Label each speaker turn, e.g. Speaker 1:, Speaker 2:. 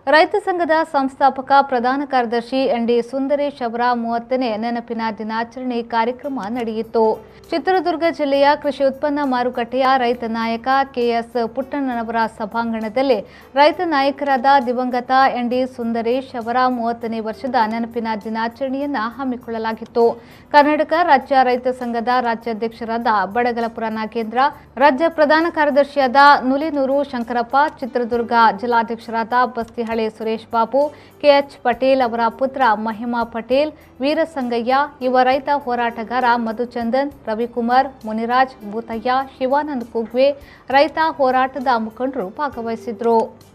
Speaker 1: ರೈತ ಸಂಘದ ಸಂಸ್ಥಾಪಕ ಪ್ರಧಾನ ಕಾರ್ಯದರ್ಶಿ ಎನ್ ಡಿ ಸುಂದರೇಶ್ ಅವರ ಮೂವತ್ತನೇ ನೆನಪಿನ ದಿನಾಚರಣೆ ಕಾರ್ಯಕ್ರಮ ನಡೆಯಿತು ಚಿತ್ರದುರ್ಗ ಜಿಲ್ಲೆಯ ಕೃಷಿ ಉತ್ಪನ್ನ ಮಾರುಕಟ್ಟೆಯ ರೈತ ನಾಯಕ ಕೆಎಸ್ ಪುಟ್ಟಣ್ಣನವರ ಸಭಾಂಗಣದಲ್ಲಿ ರೈತ ನಾಯಕರಾದ ದಿವಂಗತ ಎನ್ ಡಿ ಸುಂದರೇಶ್ ಅವರ ಮೂವತ್ತನೇ ವರ್ಷದ ನೆನಪಿನ ದಿನಾಚರಣೆಯನ್ನ ಹಮ್ಮಿಕೊಳ್ಳಲಾಗಿತ್ತು ಕರ್ನಾಟಕ ರಾಜ್ಯ ರೈತ ಸಂಘದ ರಾಜ್ಯಾಧ್ಯಕ್ಷರಾದ ಬಡಗಲಪುರ ನಾಗೇಂದ್ರ ರಾಜ್ಯ ಪ್ರಧಾನ ಕಾರ್ಯದರ್ಶಿಯಾದ ನುಲಿನೂರು ಶಂಕರಪ್ಪ ಚಿತ್ರದುರ್ಗ ಜಿಲ್ಲಾಧ್ಯಕ್ಷರಾದ ಬಸ್ತಿಹಳೆ ಸುರೇಶ್ ಬಾಬು ಕೆಎಚ್ ಪಟೇಲ್ ಅವರ ಪುತ್ರ ಮಹಿಮಾ ಪಟೇಲ್ ವೀರಸಂಗಯ್ಯ ಯುವ ರೈತ ಹೋರಾಟಗಾರ ಮಧುಚಂದನ್ ರವಿಕುಮಾರ್ ಮುನಿರಾಜ್ ಭೂತಯ್ಯ ಶಿವಾನಂದ್ ಕುಗ್ವೆ ರೈತ ಹೋರಾಟದ ಮುಖಂಡರು ಭಾಗವಹಿಸಿದ್ರು